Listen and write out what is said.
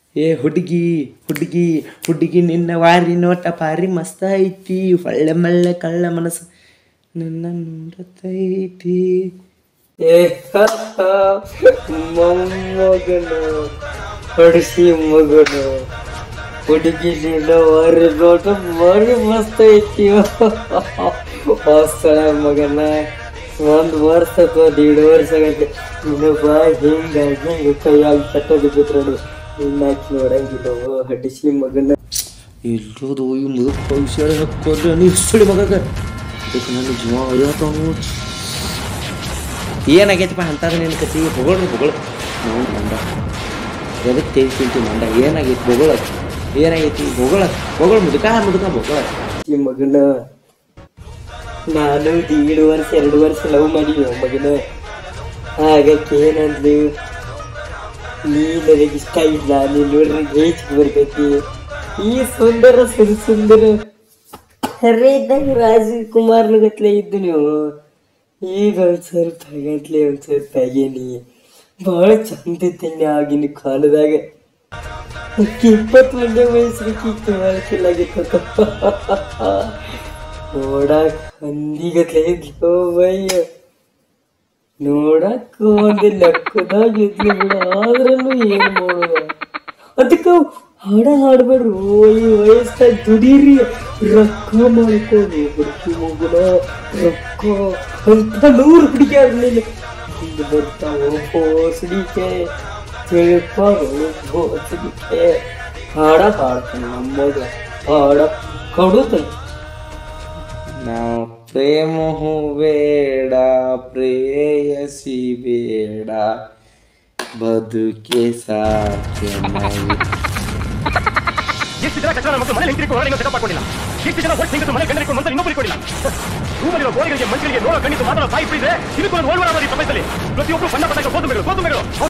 ಏ ಹುಡುಗಿ ಹುಡುಗಿ ಹುಡುಗಿ ನಿನ್ನ ವಾರಿ ನೋಟ ಪಾರಿ ಮಸ್ತ ಐತಿ ಒಳ್ಳೆ ಮಳ್ಳೆ ಕಳ್ಳ ಮನಸ್ಸು ನಿನ್ನ ನೋಡತೈತಿ ಏ ಮೊಮ್ಮಗನು ಹೊಡಿಸಿ ಮಗನು ಹುಡುಗಿ ನಿನ್ನ ವಾರಿ ನೋಟ ಭಾರಿ ಮಸ್ತ್ ಐತಿ ಹೊಸ್ತಳ ಮಗನ ಒಂದ್ ವರ್ಷ ಅಥವಾ ದೀಡ್ ವರ್ಷ ಆಗೈತೆ ನಿನ್ನ ಬಾ ಹಿಂಗಾಗಿ ಹಿಂಗ ಕೈಯಾಗಿ ತಟ್ಟೋದು ಬಿದ್ರಡು ನಿನ್ನ ನೋಡಂಗಿಲ್ಲ ಹಡಿಸಿ ಮಗನ ಇಲ್ಲೋದು ಈ ಮುದುಕ ಪೈಸೆ ಹಾಕೋದ್ರೆ ನೀವು ಸುಳಿ ಮಗಗ ಅದಕ್ಕೆ ನನ್ನ ಜೀವ ಅರಿಯತ್ತಾವ ಏನಾಗೈತಪ್ಪ ಅಂತದ ನಿನ್ನ ಕತಿ ಹೊಗಳು ಹೊಗಳು ನಾವು ಮಂಡ ಎದಕ್ಕೆ ತೇಗಿ ತಿಂತೀವಿ ಮಂಡ ಏನಾಗೈತಿ ಬೊಗಳ ಏನಾಗೈತಿ ಬೊಗಳ ಬೊಗಳ ಮುದುಕ ಮುದುಕ ಬೊಗಳ ಈ ಮಗನ ನಾನು ದೀಡ್ ವರ್ಷ ಎರಡು ವರ್ಷ ಲವ್ ಮಾಡಿವಿ ಮಗನ ಆಗಕ್ಕೆ ಏನಂದ್ಲು ನೀ ನನಗೆ ಇಷ್ಟ ಇಲ್ಲ ನೀನ್ ನೋಡ್ರಿ ಹೇಚ್ ಬರ್ತೈತಿ ಈ ಸುಂದರ ಸುಂದ ಸುಂದರ ಹರೇ ಇದ್ದಾಗ ರಾಜಕುಮಾರ್ನ ಗತ್ಲೆ ಇದ್ದು ನೀವು ಈಗ ಒಂದ್ ಸ್ವಲ್ಪ ಆಗತ್ಲೆ ಒಂದ್ ಸ್ವಲ್ಪ ಆಗೇನಿ ಬಹಳ ಚಂದ ಇದ್ದೀನಿ ಆಗಿನ ಕಾಲದಾಗ ಅಕ್ಕಿ ಇಪ್ಪತ್ತು ಮಂದಿ ವಯಸ್ಸಿಗೆ ಇತ್ತು ಬಳಸಿಲಾಗಿತ್ತು ನೋಡಕ್ ಹಂದಿಗತ್ಲೆ ಇದ್ಲು ಬಯ್ಯ ನೋಡಕ್ ಒಂದು ಲೆಕ್ಕದಾಗ ಇದ್ಲು ಬಿಡ ಆದ್ರೂ ಏನ್ ಮಾಡೋದ ಅದಕ್ಕ ಹಾಡ ಹಾಡ್ಬೇಡ್ರು ಈ ವಯಸ್ಸಾಗ ದುಡೀರಿ ರೊಕ್ಕ ಮಾಡ್ಕೊಂಡು ಹುಡುಕಿ ಹೋಗುಣ ರೊಕ್ಕ ಅಂತ ನೂರು ಹುಡುಗಿ ಆಗ್ಲಿಲ್ಲ ಹಿಂಗೆ ಬರ್ತಾವ ಬೋಸಡಿಕೆ ತಿಳ್ಕೊಂಡು ಬೋಸಡಿಕೆ ಹಾಡ ಹಾಡ್ತಾನೆ ನಮ್ಮಗ ಹಾಡ ಕಡುತ್ತಂತೆ ನಾವು ಪ್ರೇಮವು ಬೇಡ ಪ್ರೇಯಸಿ ಬೇಡ ಬದುಕೆ ಸಾಧ್ಯ ಎಷ್ಟು ಜನ ಕಚಡ ಮತ್ತು ಮನೆ ಹಿಂತಿರುಗಿ ಹೊರಗೆ ಸೆಟಪ್ ಮಾಡ್ಕೊಂಡಿಲ್ಲ ಎಷ್ಟು ಜನ ಒಟ್ಟು ಹೆಂಗಸು ಮನೆ ಗಂಡರಿಕೊಂಡು ಮಂತ್ರ ಇನ್ನೊಬ್ಬರು ಕೊಡಿಲ್ಲ ರೂಮಲ್ಲಿರೋ ಗೋರಿಗಳಿಗೆ ಮಂತ್ರಿಗೆ ನೋಡೋ ಕಣ್ಣಿದ್ದು ಮಾತ್ರ ಸಾಯಿ ಬಿಡಿದ್ರೆ ಇದಕ್ಕೊಂದು ಓಲ್ವರ ಪ್ರಪಂಚದಲ್ಲಿ ಪ್ರತಿಯೊಬ್ಬರು ಬಣ್ಣ ಪಟ್ಟಾಗ ಸೋತು ಮೇಗಳು ಸೋತು ಮೇಗಳು